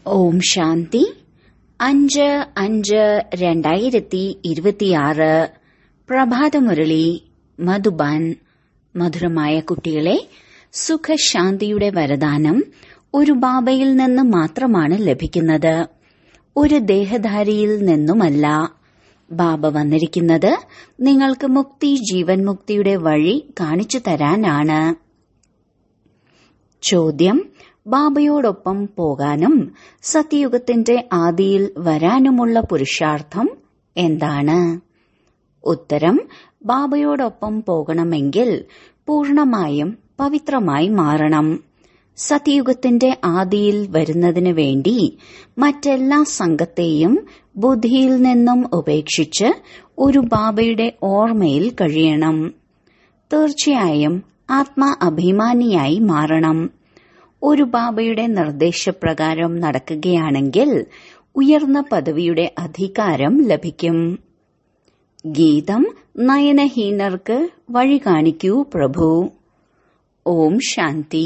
ഓം ശാന്തി അഞ്ച് അഞ്ച് രണ്ടായിരത്തി ഇരുപത്തിയാറ് പ്രഭാതമുരളി മധുബാൻ മധുരമായ കുട്ടികളെ സുഖശാന്തിയുടെ വരദാനം ഒരു ബാബയിൽ നിന്ന് മാത്രമാണ് ലഭിക്കുന്നത് ഒരു ദേഹധാരിയിൽ നിന്നുമല്ല ബാബ വന്നിരിക്കുന്നത് നിങ്ങൾക്ക് മുക്തി ജീവൻ മുക്തിയുടെ വഴി കാണിച്ചു തരാനാണ് ചോദ്യം ബാബയോടൊപ്പം പോകാനും സത്യയുഗത്തിന്റെ ആദിയിൽ വരാനുമുള്ള പുരുഷാർത്ഥം എന്താണ് ഉത്തരം ബാബയോടൊപ്പം പോകണമെങ്കിൽ പൂർണമായും പവിത്രമായി മാറണം സത്യയുഗത്തിന്റെ ആദിയിൽ വരുന്നതിനു വേണ്ടി മറ്റെല്ലാ സംഘത്തെയും ബുദ്ധിയിൽ നിന്നും ഉപേക്ഷിച്ച് ഒരു ബാബയുടെ ഓർമ്മയിൽ കഴിയണം തീർച്ചയായും ആത്മാ അഭിമാനിയായി മാറണം ഒരു ബാബയുടെ നിർദ്ദേശപ്രകാരം നടക്കുകയാണെങ്കിൽ ഉയർന്ന പദവിയുടെ അധികാരം ലഭിക്കും ഗീതം നയനഹീനർക്ക് വഴി കാണിക്കൂ പ്രഭു ഓം ശാന്തി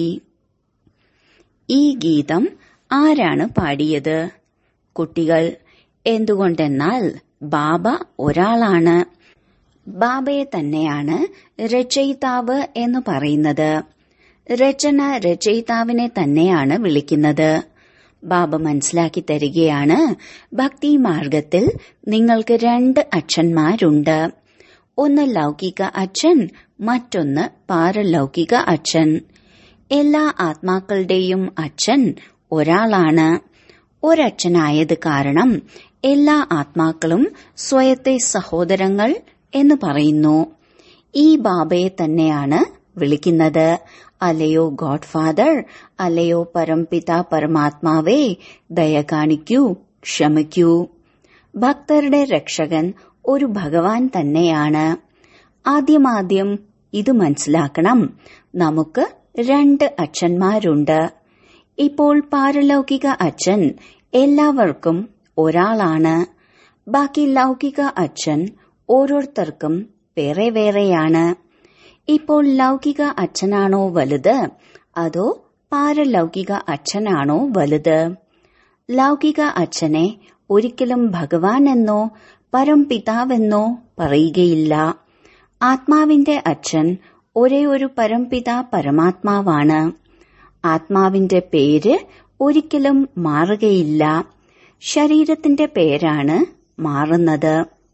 ഈ ഗീതം ആരാണ് പാടിയത് കുട്ടികൾ എന്തുകൊണ്ടെന്നാൽ ബാബ ഒരാളാണ് ബാബയെ തന്നെയാണ് രചയിതാവ് എന്ന് പറയുന്നത് രചന രചയിതാവിനെ തന്നെയാണ് വിളിക്കുന്നത് ബാബ മനസ്സിലാക്കി തരികയാണ് ഭക്തി മാർഗത്തിൽ നിങ്ങൾക്ക് രണ്ട് അച്ഛന്മാരുണ്ട് ഒന്ന് ലൗകിക അച്ഛൻ മറ്റൊന്ന് പാരലൗകിക അച്ഛൻ എല്ലാ ആത്മാക്കളുടെയും അച്ഛൻ ഒരാളാണ് ഒരച്ഛനായത് കാരണം എല്ലാ ആത്മാക്കളും സ്വയത്തെ സഹോദരങ്ങൾ എന്ന് പറയുന്നു ഈ ബാബയെ തന്നെയാണ് വിളിക്കുന്നത് അല്ലയോ ഗോഡ് ഫാദർ അല്ലയോ പരംപിത പരമാത്മാവേ ദയ കാണിക്കൂ ക്ഷമിക്കൂ ഭക്തരുടെ രക്ഷകൻ ഒരു ഭഗവാൻ തന്നെയാണ് ആദ്യമാദ്യം ഇത് മനസ്സിലാക്കണം നമുക്ക് രണ്ട് അച്ഛന്മാരുണ്ട് ഇപ്പോൾ പാരലൗകിക അച്ഛൻ എല്ലാവർക്കും ഒരാളാണ് ബാക്കി ലൗകിക അച്ഛൻ ഓരോരുത്തർക്കും വേറെ വേറെയാണ് ഇപ്പോൾ ലൗകിക അച്ഛനാണോ വലുത് അതോ പാരലൗകിക അച്ഛനാണോ വലുത് ലൗകിക അച്ഛനെ ഒരിക്കലും ഭഗവാൻ എന്നോ പരംപിതാവെന്നോ പറയുകയില്ല ആത്മാവിന്റെ അച്ഛൻ ഒരേ ഒരു പരംപിത പരമാത്മാവാണ് ആത്മാവിന്റെ പേര് ഒരിക്കലും മാറുകയില്ല ശരീരത്തിന്റെ പേരാണ് മാറുന്നത്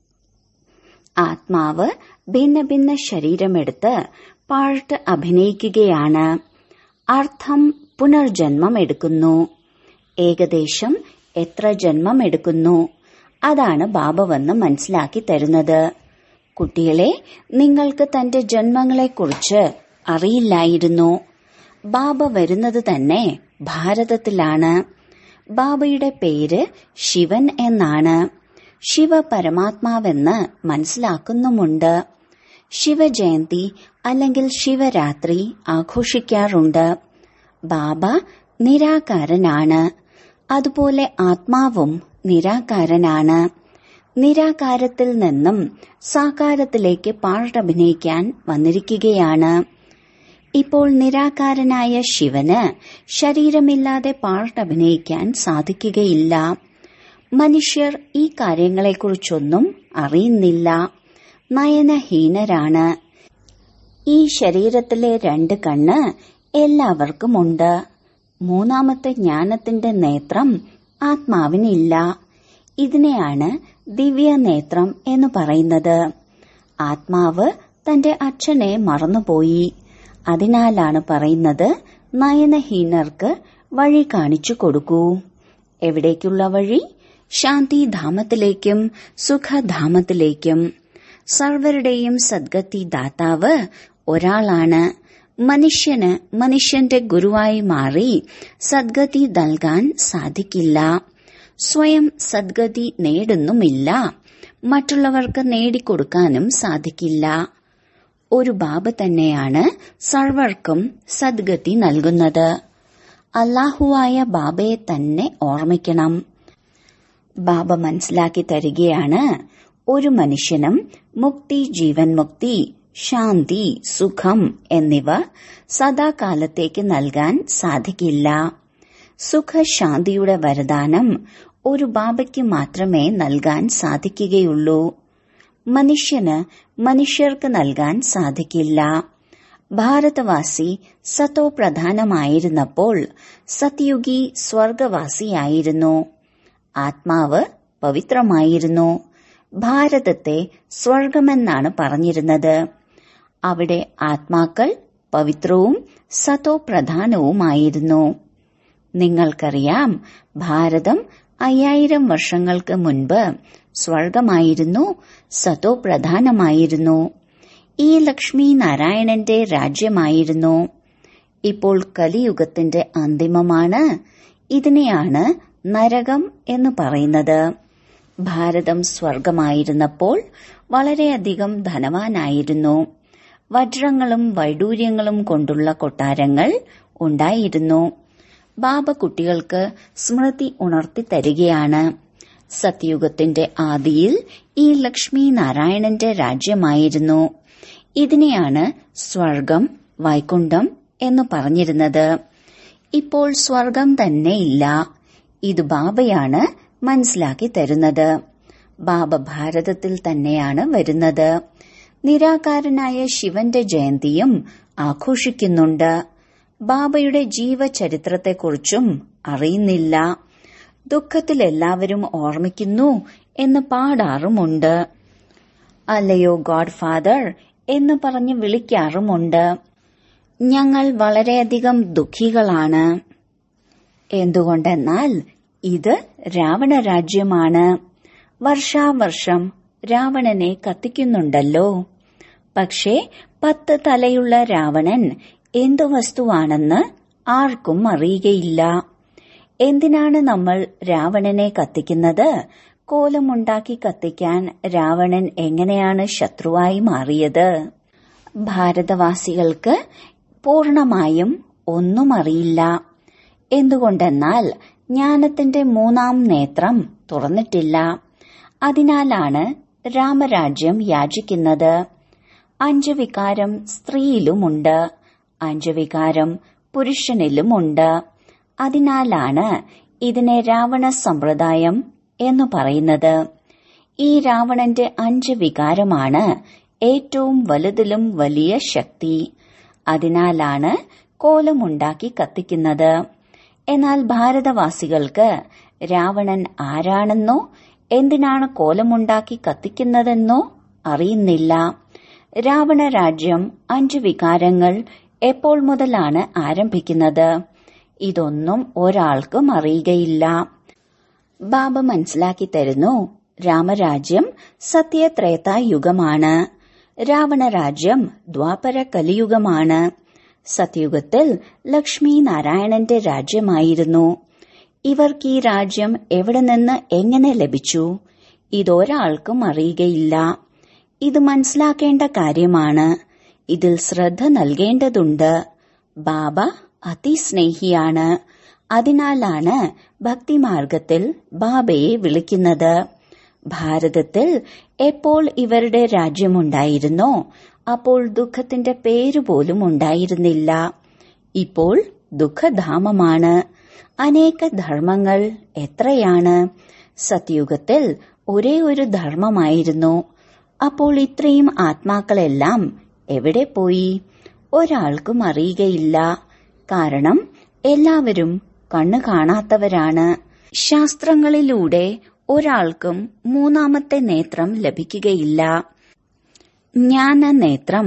ആത്മാവ് ഭിന്ന ഭിന്ന ശരീരമെടുത്ത് പാട്ട് അഭിനയിക്കുകയാണ് അർത്ഥം പുനർജന്മം എടുക്കുന്നു ഏകദേശം എത്ര ജന്മം എടുക്കുന്നു അതാണ് ബാബ വന്ന് മനസ്സിലാക്കി തരുന്നത് കുട്ടികളെ നിങ്ങൾക്ക് തന്റെ ജന്മങ്ങളെക്കുറിച്ച് അറിയില്ലായിരുന്നു ബാബ വരുന്നത് തന്നെ ഭാരതത്തിലാണ് ബാബയുടെ പേര് ശിവൻ എന്നാണ് ശിവ പരമാത്മാവെന്ന് മനസ്സിലാക്കുന്നുമുണ്ട് ശിവജയന്തി അല്ലെങ്കിൽ ശിവരാത്രി ആഘോഷിക്കാറുണ്ട് ബാബ നിരാകാരനാണ് അതുപോലെ ആത്മാവും നിരാകാരനാണ് നിരാകാരത്തിൽ നിന്നും സാകാരത്തിലേക്ക് പാട്ടഭിനയിക്കാൻ വന്നിരിക്കുകയാണ് ഇപ്പോൾ നിരാകാരനായ ശിവന് ശരീരമില്ലാതെ പാട്ടഭിനയിക്കാൻ സാധിക്കുകയില്ല മനുഷ്യർ ഈ കാര്യങ്ങളെക്കുറിച്ചൊന്നും അറിയുന്നില്ല നയനഹീനരാണ് ഈ ശരീരത്തിലെ രണ്ട് കണ്ണ് എല്ലാവർക്കുമുണ്ട് മൂന്നാമത്തെ ജ്ഞാനത്തിന്റെ നേത്രം ആത്മാവിനില്ല ഇതിനെയാണ് ദിവ്യനേത്രം എന്ന് പറയുന്നത് ആത്മാവ് തന്റെ അച്ഛനെ മറന്നുപോയി അതിനാലാണ് പറയുന്നത് നയനഹീനർക്ക് വഴി കാണിച്ചു കൊടുക്കൂ എവിടേക്കുള്ള വഴി ശാന്തിധാമത്തിലേക്കും സുഖധാമത്തിലേക്കും സർവരുടെയും സദ്ഗതി ദാതാവ് ഒരാളാണ് മനുഷ്യന് മനുഷ്യന്റെ ഗുരുവായി മാറി സദ്ഗതി നൽകാൻ സാധിക്കില്ല സ്വയം സദ്ഗതി നേടുന്നുമില്ല മറ്റുള്ളവർക്ക് നേടിക്കൊടുക്കാനും സാധിക്കില്ല ഒരു ബാബ തന്നെയാണ് സർവർക്കും സദ്ഗതി നൽകുന്നത് അല്ലാഹുവായ ബാബയെ തന്നെ ഓർമ്മിക്കണം ബാബ മനസ്സിലാക്കി തരികയാണ് ഒരു മനുഷ്യനും മുക്തി ജീവൻ മുക്തി ശാന്തി സുഖം എന്നിവ സദാകാലത്തേക്ക് നൽകാൻ സാധിക്കില്ല സുഖശാന്തിയുടെ വരദാനം ഒരു ബാബയ്ക്ക് മാത്രമേ നൽകാൻ സാധിക്കുകയുള്ളൂ മനുഷ്യന് മനുഷ്യർക്ക് നൽകാൻ സാധിക്കില്ല ഭാരതവാസി സത്തോ പ്രധാനമായിരുന്നപ്പോൾ സത്യുഗി സ്വർഗവാസിയായിരുന്നു ആത്മാവ് പവിത്രമായിരുന്നു ഭാരതത്തെ സ്വർഗമെന്നാണ് പറഞ്ഞിരുന്നത് അവിടെ ആത്മാക്കൾ പവിത്രവും സത്തോ പ്രധാനവുമായിരുന്നു നിങ്ങൾക്കറിയാം ഭാരതം അയ്യായിരം വർഷങ്ങൾക്ക് മുൻപ് സ്വർഗമായിരുന്നു സത്തോ പ്രധാനമായിരുന്നു ഈ ലക്ഷ്മി നാരായണന്റെ രാജ്യമായിരുന്നു ഇപ്പോൾ കലിയുഗത്തിന്റെ അന്തിമമാണ് ഇതിനെയാണ് നരകം എന്ന് പറയുന്നത് ഭാരതം സ്വർഗമായിരുന്നപ്പോൾ വളരെയധികം ധനവാനായിരുന്നു വജ്രങ്ങളും വൈഡൂര്യങ്ങളും കൊണ്ടുള്ള കൊട്ടാരങ്ങൾ ഉണ്ടായിരുന്നു ബാബ കുട്ടികൾക്ക് സ്മൃതി ഉണർത്തി തരികയാണ് സത്യുഗത്തിന്റെ ആദിയിൽ ഈ ലക്ഷ്മി നാരായണന്റെ രാജ്യമായിരുന്നു ഇതിനെയാണ് സ്വർഗം വൈകുണ്ഠം എന്ന് പറഞ്ഞിരുന്നത് ഇപ്പോൾ സ്വർഗം തന്നെ ഇല്ല ഇത് ബാബയാണ് മനസ്സിലാക്കി തരുന്നത് ബാബ ഭാരതത്തിൽ തന്നെയാണ് വരുന്നത് നിരാകാരനായ ശിവന്റെ ജയന്തിയും ആഘോഷിക്കുന്നുണ്ട് ബാബയുടെ ജീവചരിത്രത്തെക്കുറിച്ചും അറിയുന്നില്ല ദുഃഖത്തിൽ എല്ലാവരും ഓർമ്മിക്കുന്നു എന്ന് പാടാറുമുണ്ട് അല്ലയോ ഗോഡ് ഫാദർ എന്ന് പറഞ്ഞ് വിളിക്കാറുമുണ്ട് ഞങ്ങൾ വളരെയധികം ദുഃഖികളാണ് എന്തുകൊണ്ടെന്നാൽ ഇത് രാവണ രാജ്യമാണ് വർഷാവർഷം രാവണനെ കത്തിക്കുന്നുണ്ടല്ലോ പക്ഷേ പത്ത് തലയുള്ള രാവണൻ എന്തു വസ്തുവാണെന്ന് ആർക്കും അറിയുകയില്ല എന്തിനാണ് നമ്മൾ രാവണനെ കത്തിക്കുന്നത് കോലമുണ്ടാക്കി കത്തിക്കാൻ രാവണൻ എങ്ങനെയാണ് ശത്രുവായി മാറിയത് ഭാരതവാസികൾക്ക് പൂർണമായും ഒന്നും അറിയില്ല എന്തുകൊണ്ടെന്നാൽ ജ്ഞാനത്തിന്റെ മൂന്നാം നേത്രം തുറന്നിട്ടില്ല അതിനാലാണ് രാമരാജ്യം യാചിക്കുന്നത് അഞ്ച് വികാരം സ്ത്രീയിലുമുണ്ട് അഞ്ച് വികാരം പുരുഷനിലുമുണ്ട് അതിനാലാണ് ഇതിനെ രാവണ സമ്പ്രദായം എന്ന് പറയുന്നത് ഈ രാവണന്റെ അഞ്ച് വികാരമാണ് ഏറ്റവും വലുതിലും വലിയ ശക്തി അതിനാലാണ് കോലമുണ്ടാക്കി കത്തിക്കുന്നത് എന്നാൽ ഭാരതവാസികൾക്ക് രാവണൻ ആരാണെന്നോ എന്തിനാണ് കോലമുണ്ടാക്കി കത്തിക്കുന്നതെന്നോ അറിയുന്നില്ല രാവണ രാജ്യം അഞ്ച് വികാരങ്ങൾ എപ്പോൾ മുതലാണ് ആരംഭിക്കുന്നത് ഇതൊന്നും ഒരാൾക്കും അറിയുകയില്ല ബാബ മനസ്സിലാക്കി തരുന്നു രാമരാജ്യം സത്യത്രേതായുഗമാണ് രാവണരാജ്യം ദ്വാപര കലിയുഗമാണ് സത്യുഗത്തിൽ ലക്ഷ്മി നാരായണന്റെ രാജ്യമായിരുന്നു ഇവർക്ക് ഈ രാജ്യം എവിടെ നിന്ന് എങ്ങനെ ലഭിച്ചു ഇതൊരാൾക്കും അറിയുകയില്ല ഇത് മനസ്സിലാക്കേണ്ട കാര്യമാണ് ഇതിൽ ശ്രദ്ധ നൽകേണ്ടതുണ്ട് ബാബ അതിസ്നേഹിയാണ് അതിനാലാണ് ഭക്തിമാർഗത്തിൽ ബാബയെ വിളിക്കുന്നത് ഭാരതത്തിൽ എപ്പോൾ ഇവരുടെ രാജ്യമുണ്ടായിരുന്നോ അപ്പോൾ ദുഃഖത്തിന്റെ പേര് പോലും ഉണ്ടായിരുന്നില്ല ഇപ്പോൾ ദുഃഖധാമമാണ് അനേക ധർമ്മങ്ങൾ എത്രയാണ് സത്യുഗത്തിൽ ഒരേ ഒരു ധർമ്മമായിരുന്നു അപ്പോൾ ഇത്രയും ആത്മാക്കളെല്ലാം എവിടെ പോയി ഒരാൾക്കും അറിയുകയില്ല കാരണം എല്ലാവരും കണ്ണു കാണാത്തവരാണ് ശാസ്ത്രങ്ങളിലൂടെ ഒരാൾക്കും മൂന്നാമത്തെ നേത്രം ലഭിക്കുകയില്ല ജ്ഞാനനേത്രം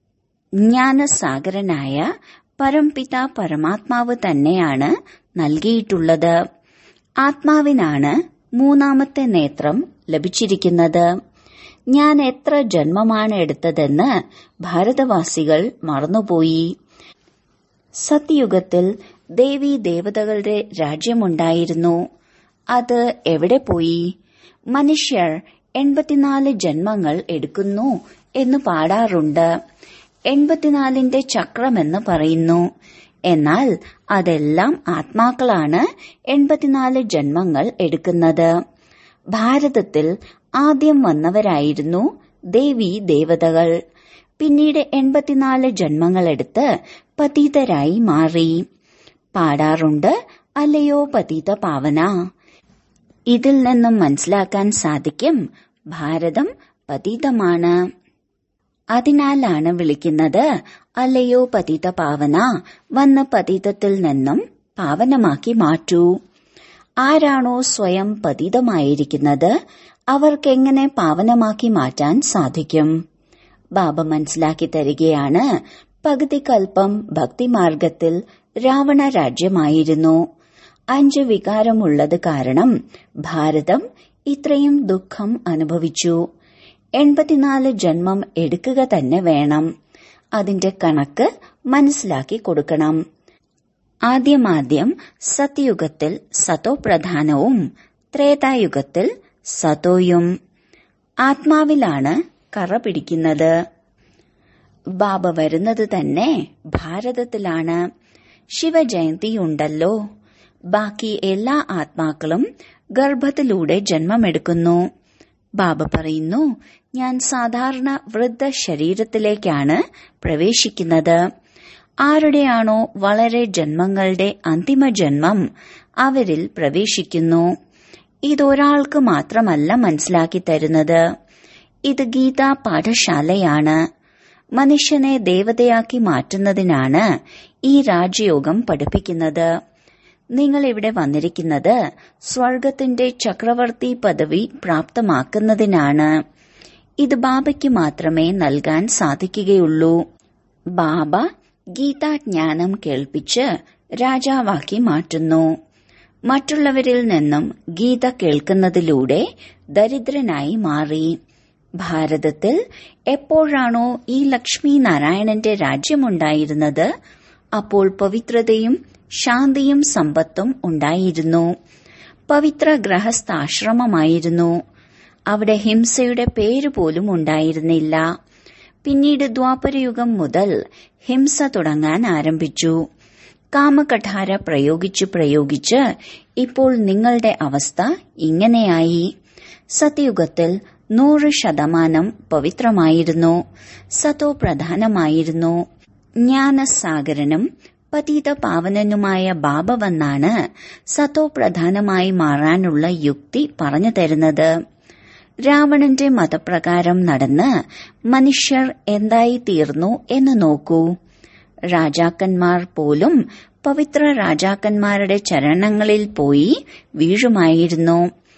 ജ്ഞാനസാഗരനായ പരംപിത പരമാത്മാവ് തന്നെയാണ് നൽകിയിട്ടുള്ളത് ആത്മാവിനാണ് മൂന്നാമത്തെ നേത്രം ലഭിച്ചിരിക്കുന്നത് ഞാൻ എത്ര ജന്മമാണ് എടുത്തതെന്ന് ഭാരതവാസികൾ മറന്നുപോയി സത്യയുഗത്തിൽ ദേവി ദേവതകളുടെ രാജ്യമുണ്ടായിരുന്നു അത് എവിടെ പോയി മനുഷ്യർ എൺപത്തിനാല് ജന്മങ്ങൾ എടുക്കുന്നു എന്ന് പാടാറുണ്ട് എൺപത്തിനാലിന്റെ ചക്രമെന്ന് പറയുന്നു എന്നാൽ അതെല്ലാം ആത്മാക്കളാണ് എൺപത്തിനാല് ജന്മങ്ങൾ എടുക്കുന്നത് ഭാരതത്തിൽ ആദ്യം വന്നവരായിരുന്നു ദേവി ദേവതകൾ പിന്നീട് എൺപത്തിനാല് ജന്മങ്ങളെടുത്ത് പതീതരായി മാറി പാടാറുണ്ട് അല്ലയോ പതീത പാവന ഇതിൽ നിന്നും മനസ്സിലാക്കാൻ സാധിക്കും ഭാരതം പതീതമാണ് അതിനാലാണ് വിളിക്കുന്നത് അല്ലയോ പതിത പാവന വന്ന് പതിതത്തിൽ നിന്നും പാവനമാക്കി മാറ്റൂ ആരാണോ സ്വയം പതിതമായിരിക്കുന്നത് അവർക്കെങ്ങനെ പാവനമാക്കി മാറ്റാൻ സാധിക്കും ബാബ മനസ്സിലാക്കി തരികയാണ് പകുതി കൽപ്പം ഭക്തിമാർഗത്തിൽ രാവണ രാജ്യമായിരുന്നു അഞ്ച് വികാരമുള്ളത് കാരണം ഭാരതം ഇത്രയും ദുഃഖം അനുഭവിച്ചു എൺപത്തിനാല് ജന്മം എടുക്കുക തന്നെ വേണം അതിന്റെ കണക്ക് മനസ്സിലാക്കി കൊടുക്കണം ആദ്യമാദ്യം സത്യയുഗത്തിൽ സതോ പ്രധാനവും ത്രേതായുഗത്തിൽ സതോയും ആത്മാവിലാണ് കറ പിടിക്കുന്നത് ബാബ വരുന്നത് തന്നെ ഭാരതത്തിലാണ് ശിവജയന്തിയുണ്ടല്ലോ ബാക്കി എല്ലാ ആത്മാക്കളും ഗർഭത്തിലൂടെ ജന്മമെടുക്കുന്നു ബാബ പറയുന്നു ഞാൻ സാധാരണ വൃദ്ധ ശരീരത്തിലേക്കാണ് പ്രവേശിക്കുന്നത് ആരുടെയാണോ വളരെ ജന്മങ്ങളുടെ അന്തിമ ജന്മം അവരിൽ പ്രവേശിക്കുന്നു ഇതൊരാൾക്ക് മാത്രമല്ല മനസ്സിലാക്കി തരുന്നത് ഇത് ഗീതാ പാഠശാലയാണ് മനുഷ്യനെ ദേവതയാക്കി മാറ്റുന്നതിനാണ് ഈ രാജയോഗം പഠിപ്പിക്കുന്നത് നിങ്ങൾ ഇവിടെ വന്നിരിക്കുന്നത് സ്വർഗത്തിന്റെ ചക്രവർത്തി പദവി പ്രാപ്തമാക്കുന്നതിനാണ് ഇത് ബാബയ്ക്ക് മാത്രമേ നൽകാൻ സാധിക്കുകയുള്ളൂ ബാബ ഗീതാജ്ഞാനം കേൾപ്പിച്ച് രാജാവാക്കി മാറ്റുന്നു മറ്റുള്ളവരിൽ നിന്നും ഗീത കേൾക്കുന്നതിലൂടെ ദരിദ്രനായി മാറി ഭാരതത്തിൽ എപ്പോഴാണോ ഈ ലക്ഷ്മി നാരായണന്റെ രാജ്യമുണ്ടായിരുന്നത് അപ്പോൾ പവിത്രതയും ശാന്തിയും സമ്പത്തും ഉണ്ടായിരുന്നു പവിത്ര ഗൃഹസ്ഥാശ്രമമായിരുന്നു അവിടെ ഹിംസയുടെ പേര് പോലും ഉണ്ടായിരുന്നില്ല പിന്നീട് ദ്വാപരയുഗം മുതൽ ഹിംസ തുടങ്ങാൻ ആരംഭിച്ചു കാമകഠാര പ്രയോഗിച്ചു പ്രയോഗിച്ച് ഇപ്പോൾ നിങ്ങളുടെ അവസ്ഥ ഇങ്ങനെയായി സത്യയുഗത്തിൽ നൂറ് ശതമാനം പവിത്രമായിരുന്നു സതോ പ്രധാനമായിരുന്നു ജ്ഞാനസാഗരനും പതീത പാവനനുമായ ബാബ വന്നാണ് സതോ പ്രധാനമായി മാറാനുള്ള യുക്തി പറഞ്ഞു തരുന്നത് രാവണന്റെ മതപ്രകാരം നടന്ന് മനുഷ്യർ എന്തായി തീർന്നു എന്ന് നോക്കൂ രാജാക്കന്മാർ പോലും പവിത്ര രാജാക്കന്മാരുടെ ചരണങ്ങളിൽ പോയി വീഴുമായിരുന്നു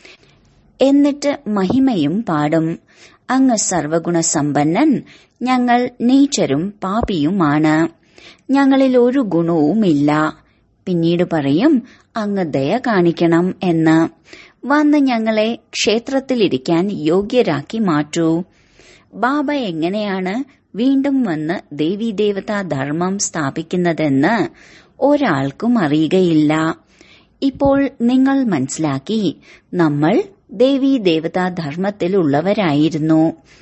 എന്നിട്ട് മഹിമയും പാടും അങ്ങ് സർവഗുണ സമ്പന്നൻ ഞങ്ങൾ നീച്ചരും പാപിയുമാണ് ഞങ്ങളിൽ ഒരു ഗുണവുമില്ല പിന്നീട് പറയും അങ്ങ് ദയ കാണിക്കണം എന്ന് വന്ന് ഞങ്ങളെ ക്ഷേത്രത്തിലിരിക്കാൻ യോഗ്യരാക്കി മാറ്റൂ ബാബ എങ്ങനെയാണ് വീണ്ടും വന്ന് ദേവീദേവതാ ധർമ്മം സ്ഥാപിക്കുന്നതെന്ന് ഒരാൾക്കും അറിയുകയില്ല ഇപ്പോൾ നിങ്ങൾ മനസ്സിലാക്കി നമ്മൾ ദേവീദേവതാ ധർമ്മത്തിലുള്ളവരായിരുന്നു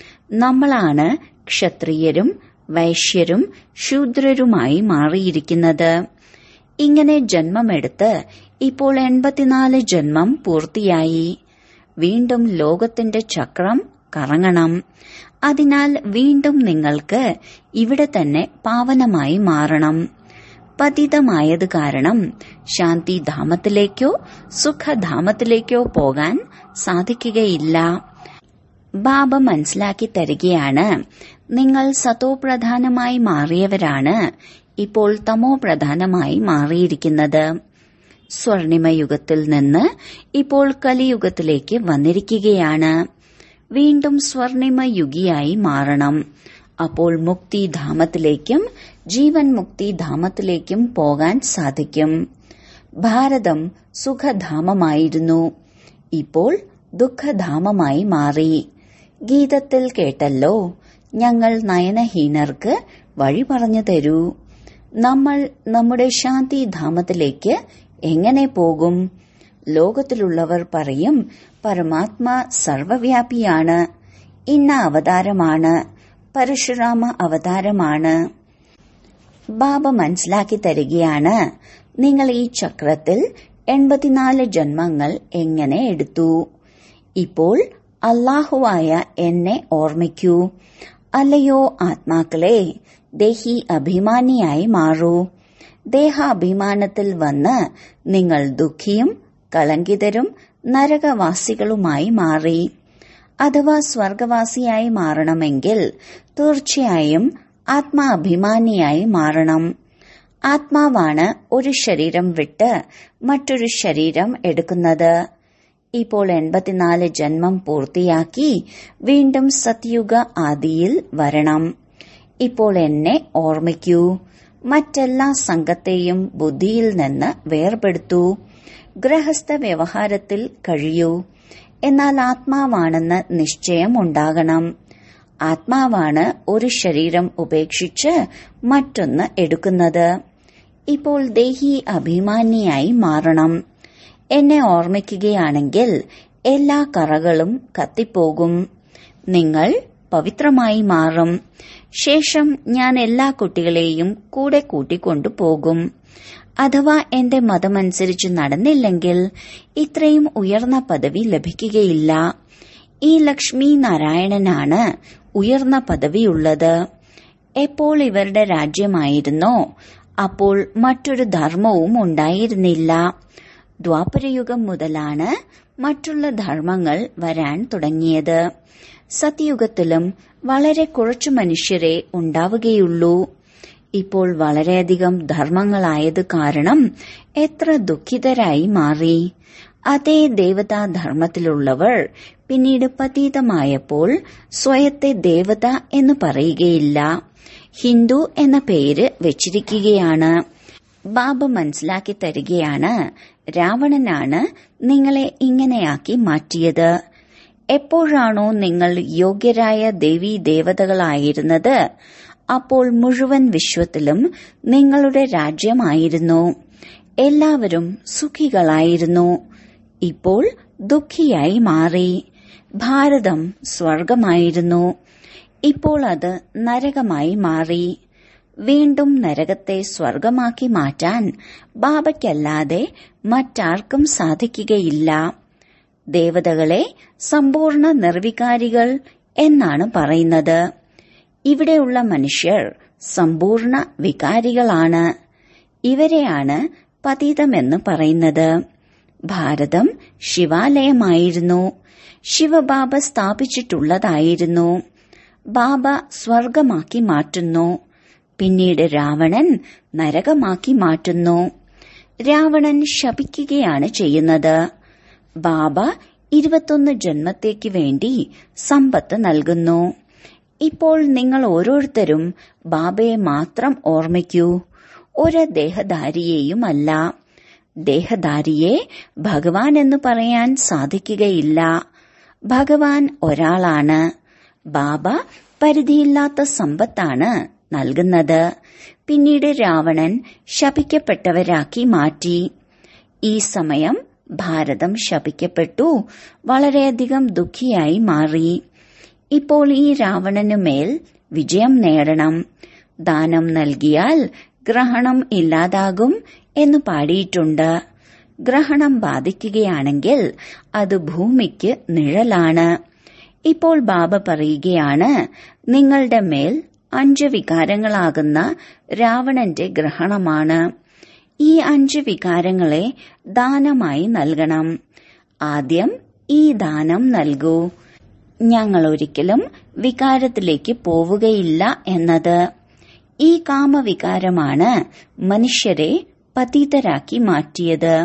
നമ്മളാണ് ക്ഷത്രിയരും വൈശ്യരും ശൂദ്രരുമായി മാറിയിരിക്കുന്നത് ഇങ്ങനെ ജന്മമെടുത്ത് ഇപ്പോൾ എൺപത്തിനാല് ജന്മം പൂർത്തിയായി വീണ്ടും ലോകത്തിന്റെ ചക്രം കറങ്ങണം അതിനാൽ വീണ്ടും നിങ്ങൾക്ക് ഇവിടെ തന്നെ പാവനമായി മാറണം പതിതമായത് കാരണം ശാന്തിധാമത്തിലേക്കോ സുഖധാമത്തിലേക്കോ പോകാൻ സാധിക്കുകയില്ല ബാബ മനസ്സിലാക്കി തരികയാണ് നിങ്ങൾ സതോ പ്രധാനമായി മാറിയവരാണ് ഇപ്പോൾ തമോ പ്രധാനമായി മാറിയിരിക്കുന്നത് സ്വർണിമയുഗത്തിൽ നിന്ന് ഇപ്പോൾ കലിയുഗത്തിലേക്ക് വന്നിരിക്കുകയാണ് വീണ്ടും സ്വർണിമ യുഗിയായി മാറണം അപ്പോൾ മുക്തിധാമത്തിലേക്കും ജീവൻ മുക്തിധാമത്തിലേക്കും പോകാൻ സാധിക്കും ഭാരതം സുഖധാമമായിരുന്നു ഇപ്പോൾ ദുഃഖധാമമായി മാറി ഗീതത്തിൽ കേട്ടല്ലോ ഞങ്ങൾ നയനഹീനർക്ക് വഴി പറഞ്ഞു തരൂ നമ്മൾ നമ്മുടെ ശാന്തിധാമത്തിലേക്ക് എങ്ങനെ പോകും ലോകത്തിലുള്ളവർ പറയും പരമാത്മാ സർവവ്യാപിയാണ് ഇന്ന അവതാരമാണ് പരശുരാമ അവതാരമാണ് ബാബ മനസ്സിലാക്കി തരികയാണ് നിങ്ങൾ ഈ ചക്രത്തിൽ എൺപത്തിനാല് ജന്മങ്ങൾ എങ്ങനെ എടുത്തു ഇപ്പോൾ അള്ളാഹുവായ എന്നെ ഓർമ്മിക്കൂ അല്ലയോ ആത്മാക്കളെ ദേഹി അഭിമാനിയായി മാറൂ ദേഹാഭിമാനത്തിൽ വന്ന് നിങ്ങൾ ദുഃഖിയും കളങ്കിതരും നരകവാസികളുമായി മാറി അഥവാ സ്വർഗവാസിയായി മാറണമെങ്കിൽ തീർച്ചയായും ആത്മാഭിമാനിയായി മാറണം ആത്മാവാണ് ഒരു ശരീരം വിട്ട് മറ്റൊരു ശരീരം എടുക്കുന്നത് ഇപ്പോൾ എൺപത്തിനാല് ജന്മം പൂർത്തിയാക്കി വീണ്ടും സത്യുഗ ആദിയിൽ വരണം ഇപ്പോൾ എന്നെ ഓർമ്മിക്കൂ മറ്റെല്ലാ സംഘത്തെയും ബുദ്ധിയിൽ നിന്ന് വേർപെടുത്തൂ ഗൃഹസ്ഥ വ്യവഹാരത്തിൽ കഴിയൂ എന്നാൽ ആത്മാവാണെന്ന് നിശ്ചയം ഉണ്ടാകണം ആത്മാവാണ് ഒരു ശരീരം ഉപേക്ഷിച്ച് മറ്റൊന്ന് എടുക്കുന്നത് ഇപ്പോൾ ദേഹി അഭിമാനിയായി മാറണം എന്നെ ഓർമ്മിക്കുകയാണെങ്കിൽ എല്ലാ കറകളും കത്തിപ്പോകും നിങ്ങൾ പവിത്രമായി മാറും ശേഷം ഞാൻ എല്ലാ കുട്ടികളെയും കൂടെ കൂട്ടിക്കൊണ്ടു പോകും അഥവാ എന്റെ മതമനുസരിച്ച് നടന്നില്ലെങ്കിൽ ഇത്രയും ഉയർന്ന പദവി ലഭിക്കുകയില്ല ഈ ലക്ഷ്മി നാരായണനാണ് ഉയർന്ന പദവിയുള്ളത് എപ്പോൾ ഇവരുടെ രാജ്യമായിരുന്നോ അപ്പോൾ മറ്റൊരു ധർമ്മവും ഉണ്ടായിരുന്നില്ല ദ്വാപരയുഗം മുതലാണ് മറ്റുള്ള ധർമ്മങ്ങൾ വരാൻ തുടങ്ങിയത് സത്യയുഗത്തിലും വളരെ കുറച്ചു മനുഷ്യരെ ഉണ്ടാവുകയുള്ളൂ ഇപ്പോൾ വളരെയധികം ധർമ്മങ്ങളായത് കാരണം എത്ര ദുഃഖിതരായി മാറി അതേ ദേവതാധർമ്മത്തിലുള്ളവർ പിന്നീട് പതീതമായപ്പോൾ സ്വയത്തെ ദേവത എന്ന് പറയുകയില്ല ഹിന്ദു എന്ന പേര് വെച്ചിരിക്കുകയാണ് ബാബ മനസ്സിലാക്കി തരികയാണ് രാവണനാണ് നിങ്ങളെ ഇങ്ങനെയാക്കി മാറ്റിയത് എപ്പോഴാണോ നിങ്ങൾ യോഗ്യരായ ദേവീ ദേവതകളായിരുന്നത് അപ്പോൾ മുഴുവൻ വിശ്വത്തിലും നിങ്ങളുടെ രാജ്യമായിരുന്നു എല്ലാവരും സുഖികളായിരുന്നു ഇപ്പോൾ ദുഃഖിയായി മാറി ഭാരതം സ്വർഗമായിരുന്നു ഇപ്പോൾ അത് നരകമായി മാറി വീണ്ടും നരകത്തെ സ്വർഗമാക്കി മാറ്റാൻ ബാബയ്ക്കല്ലാതെ മറ്റാർക്കും സാധിക്കുകയില്ല ദേവതകളെ സമ്പൂർണ്ണ നിർവികാരികൾ എന്നാണ് പറയുന്നത് ഇവിടെയുള്ള മനുഷ്യർ സമ്പൂർണ്ണ വികാരികളാണ് ഇവരെയാണ് പതീതമെന്ന് പറയുന്നത് ഭാരതം ശിവാലയമായിരുന്നു ശിവബാബ സ്ഥാപിച്ചിട്ടുള്ളതായിരുന്നു ബാബ സ്വർഗമാക്കി മാറ്റുന്നു പിന്നീട് രാവണൻ നരകമാക്കി മാറ്റുന്നു രാവണൻ ശപിക്കുകയാണ് ചെയ്യുന്നത് ബാബ ഇരുപത്തൊന്ന് ജന്മത്തേക്ക് വേണ്ടി സമ്പത്ത് നൽകുന്നു ഇപ്പോൾ നിങ്ങൾ ഓരോരുത്തരും ബാബയെ മാത്രം ഓർമ്മിക്കൂ ഒരു ദേഹധാരിയെയുമല്ല ദേഹധാരിയെ ഭഗവാൻ എന്ന് പറയാൻ സാധിക്കുകയില്ല ഭഗവാൻ ഒരാളാണ് ബാബ പരിധിയില്ലാത്ത സമ്പത്താണ് നൽകുന്നത് പിന്നീട് രാവണൻ ശപിക്കപ്പെട്ടവരാക്കി മാറ്റി ഈ സമയം ഭാരതം ശപിക്കപ്പെട്ടു വളരെയധികം ദുഃഖിയായി മാറി ഇപ്പോൾ ഈ രാവണനുമേൽ വിജയം നേടണം ദാനം നൽകിയാൽ ഗ്രഹണം ഇല്ലാതാകും എന്ന് പാടിയിട്ടുണ്ട് ഗ്രഹണം ബാധിക്കുകയാണെങ്കിൽ അത് ഭൂമിക്ക് നിഴലാണ് ഇപ്പോൾ ബാബ പറയുകയാണ് നിങ്ങളുടെ മേൽ അഞ്ച് വികാരങ്ങളാകുന്ന രാവണന്റെ ഗ്രഹണമാണ് ഈ അഞ്ച് വികാരങ്ങളെ ദാനമായി നൽകണം ആദ്യം ഈ ദാനം നൽകൂ ഞങ്ങൾ ഒരിക്കലും വികാരത്തിലേക്ക് പോവുകയില്ല എന്നത് ഈ കാമവികാരമാണ് മനുഷ്യരെ പതീതരാക്കി മാറ്റിയത്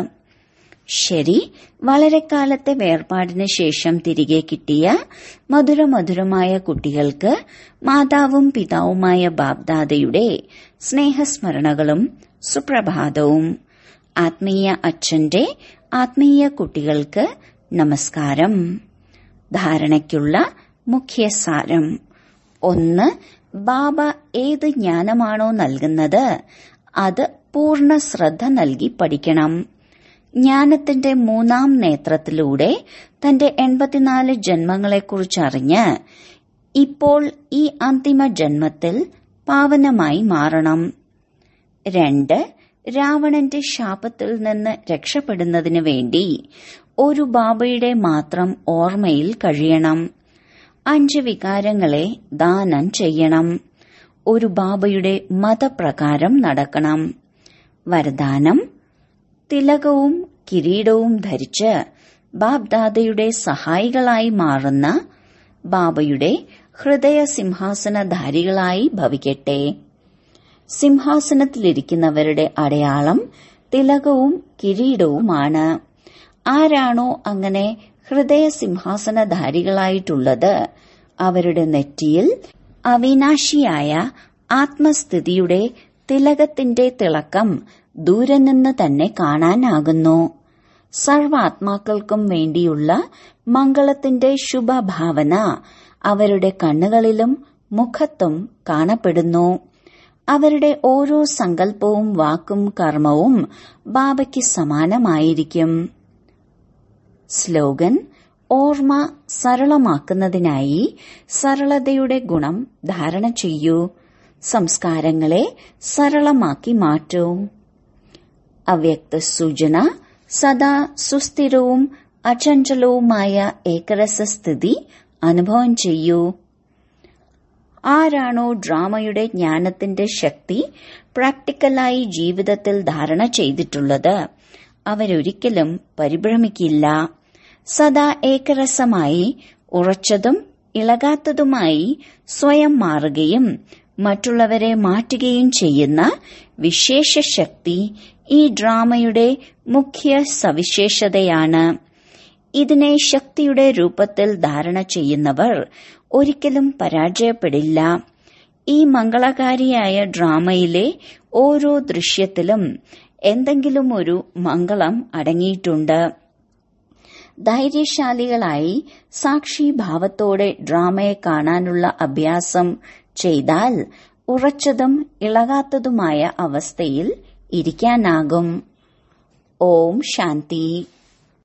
ശരി വളരെ കാലത്തെ വേർപാടിന് ശേഷം തിരികെ കിട്ടിയ മധുരമധുരമായ കുട്ടികൾക്ക് മാതാവും പിതാവുമായ ബാബ്ദാദയുടെ സ്നേഹസ്മരണകളും സുപ്രഭാതവും ആത്മീയ അച്ഛന്റെ ആത്മീയ കുട്ടികൾക്ക് നമസ്കാരം ധാരണയ്ക്കുള്ള മുഖ്യസാരം ഒന്ന് ബാബ ഏത് ജ്ഞാനമാണോ നൽകുന്നത് അത് പൂർണ്ണ ശ്രദ്ധ നൽകി പഠിക്കണം ജ്ഞാനത്തിന്റെ മൂന്നാം നേത്രത്തിലൂടെ തന്റെ എൺപത്തിനാല് ജന്മങ്ങളെക്കുറിച്ചറിഞ്ഞ് ഇപ്പോൾ ഈ അന്തിമ ജന്മത്തിൽ പാവനമായി മാറണം രണ്ട് രാവണന്റെ ശാപത്തിൽ നിന്ന് രക്ഷപ്പെടുന്നതിനു വേണ്ടി ഒരു ബാബയുടെ മാത്രം ഓർമ്മയിൽ കഴിയണം അഞ്ച് വികാരങ്ങളെ ദാനം ചെയ്യണം ഒരു ബാബയുടെ മതപ്രകാരം നടക്കണം വരദാനം തിലകവും കിരീടവും ധരിച്ച് ബാബ്ദാദയുടെ സഹായികളായി മാറുന്ന ബാബയുടെ ഹൃദയ സിംഹാസനധാരികളായി ഭവിക്കട്ടെ സിംഹാസനത്തിലിരിക്കുന്നവരുടെ അടയാളം തിലകവും കിരീടവുമാണ് ആരാണോ അങ്ങനെ ഹൃദയ സിംഹാസനധാരികളായിട്ടുള്ളത് അവരുടെ നെറ്റിയിൽ അവിനാശിയായ ആത്മസ്ഥിതിയുടെ തിലകത്തിന്റെ തിളക്കം ദൂരെ നിന്ന് തന്നെ കാണാനാകുന്നു സർവാത്മാക്കൾക്കും വേണ്ടിയുള്ള മംഗളത്തിന്റെ ശുഭഭാവന അവരുടെ കണ്ണുകളിലും മുഖത്തും കാണപ്പെടുന്നു അവരുടെ ഓരോ സങ്കല്പവും വാക്കും കർമ്മവും ബാബയ്ക്ക് സമാനമായിരിക്കും സ്ലോഗൻ ഓർമ്മ സരളമാക്കുന്നതിനായി സരളതയുടെ ഗുണം ധാരണ ചെയ്യൂ സംസ്കാരങ്ങളെ സരളമാക്കി മാറ്റൂ അവ്യക്ത സൂചന സദാ സുസ്ഥിരവും അചഞ്ചലവുമായ ഏകരസസ്ഥിതി അനുഭവം ചെയ്യൂ ആരാണോ ഡ്രാമയുടെ ജ്ഞാനത്തിന്റെ ശക്തി പ്രാക്ടിക്കലായി ജീവിതത്തിൽ ധാരണ ചെയ്തിട്ടുള്ളത് അവരൊരിക്കലും പരിഭ്രമിക്കില്ല സദാ ഏകരസമായി ഉറച്ചതും ഇളകാത്തതുമായി സ്വയം മാറുകയും മറ്റുള്ളവരെ മാറ്റുകയും ചെയ്യുന്ന വിശേഷ ശക്തി ഈ ഡ്രാമയുടെ മുഖ്യ സവിശേഷതയാണ് ഇതിനെ ശക്തിയുടെ രൂപത്തിൽ ധാരണ ചെയ്യുന്നവർ ഒരിക്കലും പരാജയപ്പെടില്ല ഈ മംഗളകാരിയായ ഡ്രാമയിലെ ഓരോ ദൃശ്യത്തിലും എന്തെങ്കിലും ഒരു മംഗളം അടങ്ങിയിട്ടുണ്ട് ധൈര്യശാലികളായി സാക്ഷിഭാവത്തോടെ ഡ്രാമയെ കാണാനുള്ള അഭ്യാസം ചെയ്താൽ ഉറച്ചതും ഇളകാത്തതുമായ അവസ്ഥയിൽ ഇരിക്കാനാകും ഓം ശാന്തി